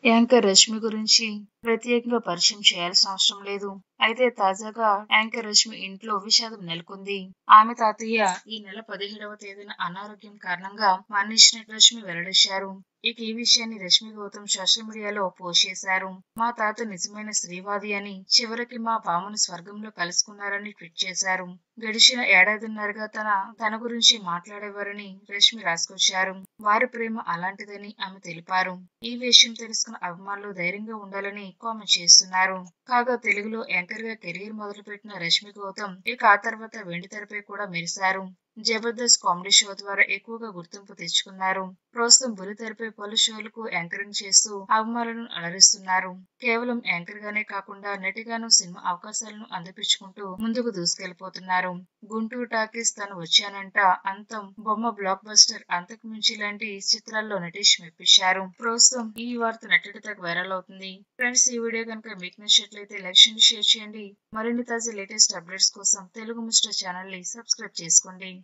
anchor Rashmi గురించి ప్రత్యేకంగా పరిచయం చేయాల్సిన అవసరం లేదు అయితే తాజాగా యాంకర్ రష్మి ఇంట్లో విషాదం నెలకొంది ఆమె తాతయ్య ఈ నెల పదిహేడవ తేదీన అనారోగ్యం కారణంగా మరణించినట్టు రష్మి వెల్లడించారు ఇక ఈ విషయాన్ని రష్మి గౌతమ్ సోషల్ మీడియాలో పోస్ట్ చేశారు మా తాత నిజమైన స్త్రీవాది అని చివరికి మా పామును స్వర్గంలో కలుసుకున్నారని ట్వీట్ చేశారు గడిచిన ఏడాదిన్నరగా తన తన గురించి మాట్లాడేవారని రష్మి రాసుకొచ్చారు వారి ప్రేమ అలాంటిదని ఆమె తెలిపారు ఈ విషయం తెలుసుకున్న అభిమానులు ధైర్యంగా ఉండాలని కామెంట్ చేస్తున్నారు కాగా తెలుగులో యాంకర్ గా కెరీర్ మొదలుపెట్టిన రష్మి గౌతమ్ ఇక ఆ తర్వాత వెండి తెరపై కూడా మెరిశారు జబర్దస్త్ కామెడీ షో ద్వారా ఎక్కువగా గుర్తింపు తెచ్చుకున్నారు ప్రస్తుతం బుల్లితెరపై పలు షోలకు యాంకరింగ్ చేస్తూ అభిమానులను అలరిస్తున్నారు కేవలం యాంకర్ గానే కాకుండా నటిగాను సినిమా అవకాశాలను అందిపించుకుంటూ ముందుకు దూసుకెళ్లిపోతున్నారు గుంటూరు టాకీస్ తను వచ్చానంట అంతం బొమ్మ బ్లాక్ బస్టర్ అంతకు మించి లాంటి చిత్రాల్లో నటీష్ మెప్పించారు ప్రస్తుతం ఈ వార్త నెట్టడి వైరల్ అవుతుంది ఫ్రెండ్స్ ఈ వీడియో కనుక మీకు నచ్చినట్లయితే లైక్ చేయండి షేర్ చేయండి మరిన్ని తాజా లేటెస్ట్ అప్డేట్స్ కోసం తెలుగు మిస్టర్ ఛానల్ ని సబ్స్క్రైబ్ చేసుకోండి